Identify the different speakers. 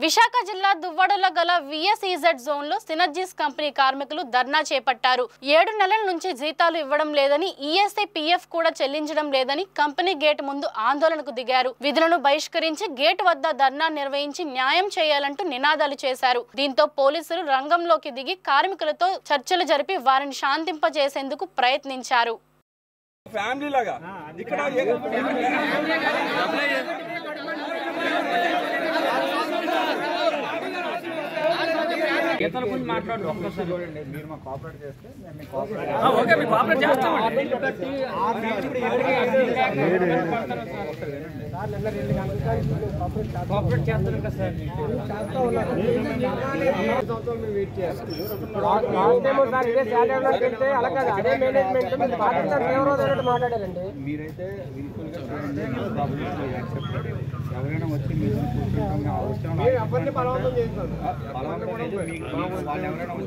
Speaker 1: విశాఖ జిల్లా దువ్వడలో గల విఎస్ఈజెడ్ జోన్ లో సినర్జీస్ కంపెనీ కార్మికులు ధర్నా చేపట్టారు ఏడు నెలల నుంచి జీతాలు ఇవ్వడం లేదని ఈఎస్ఐ పిఎఫ్ కూడా చెల్లించడం లేదని కంపెనీ గేట్ ముందు ఆందోళనకు దిగారు విధులను బహిష్కరించి గేట్ వద్ద ధర్నా నిర్వహించి న్యాయం చేయాలంటూ నినాదాలు చేశారు దీంతో పోలీసులు రంగంలోకి దిగి కార్మికులతో చర్చలు జరిపి వారిని శాంతింపజేసేందుకు ప్రయత్నించారు
Speaker 2: ఫ్యామిలీ లాగా ఇక్కడ
Speaker 3: గీతల గురించి మాట్లాడు ఒక్కసారి
Speaker 4: చూడండి మీరు మా కోఆపరేట్ చేస్తే మేము మీ కోఆపరేట్
Speaker 3: ఆ, ఓకే మీకు ఆపరేట్ చేస్తామండి కోఆపరేట్ చేస్తాను కదా సార్
Speaker 5: లాస్ట్ టైం సార్ ఇదే శాలరీలోకి వెళ్తే అలా కాదు అదే మేనేజ్మెంట్ మీరు పాకిస్తాన్ తీవ్రవాదం మాట్లాడారండి
Speaker 4: మీరైతే విల్ఫుల్ గా చూడండి మీ ప్రాబ్లమ్స్ యాక్సెప్టెడ్ ఎవరైనా వచ్చి మీరు కూర్చుంటాం అవసరం బలవంతం అనేది మీకు వాళ్ళు ఎవరైనా